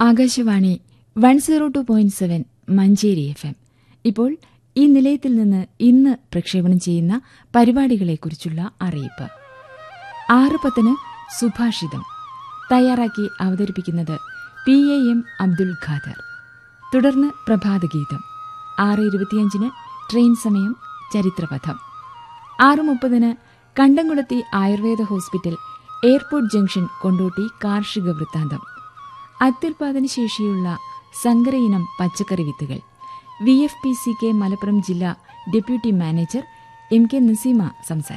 Akashvani one zero two point seven Manjeri F M ഇപ്പോൾ ഈ നിലയത്തിൽ നിന്ന് ഇന്ന് പ്രക്ഷേപണം ചെയ്യുന്ന പരിപാടികളെക്കുറിച്ചുള്ള അറിയിപ്പ് ആറ് പത്തിന് സുഭാഷിതം തയ്യാറാക്കി അവതരിപ്പിക്കുന്നത് P A M Abdul Khader തുടർന്ന് പ്രഭാതഗീതം ആറ് ഇരുപത്തിയഞ്ചിന് ട്രെയിൻ സമയം ചരിത്രപഥം ആറ് മുപ്പതിന് Kandamkulathy Ayurveda hospital airport junction Kondotty കാർഷിക വൃത്താന്തം അത്യുൽപാദന ശേഷിയുള്ള സങ്കര ഇനം പച്ചക്കറി വിത്തുകൾ V F P C K Malappuram ജില്ലാ deputy manager M K Naseema സംസാരിച്ചു